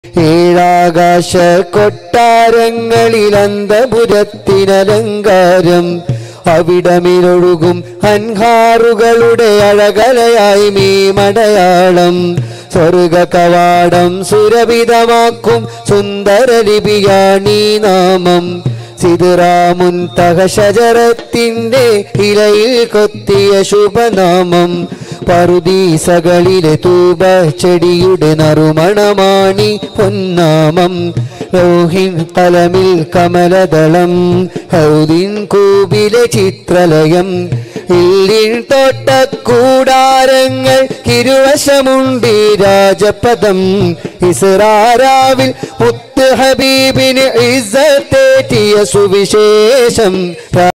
ഏഴാകാശ കൊട്ടാരങ്ങളിൽ അന്തപുരത്തിനലങ്കാരം അവിടമിലൊഴുകും അൻഹാറുകളുടെ അഴകലയായി മീമടയാളം സ്വർഗ കവാടം സുരഭിതമാക്കും സുന്ദര ലിപിയാണീ നാമം സിദുറാമുൻ തഹശജറത്തിന്റെ ഇലയിൽ കൊത്തിയ ശുഭനാമം പറുദീസകളിലെ തൂബ ചെടിയുടെ നറുമണമാണി പൊന്നാമം ലോഹിൻ കലമിൽ കമലദളം ഹൗദിൻ കൂബിലെ ചിത്രലയം ഇല്ലിൻ തോട്ടക്കൂടാരങ്ങൾ ഇരുവശമുണ്ട് രാജപദം ഇസ്രാരാവിൽ മുത്ത് ഹബീബിന് ഇസ്സത്തേറ്റിയ സുവിശേഷം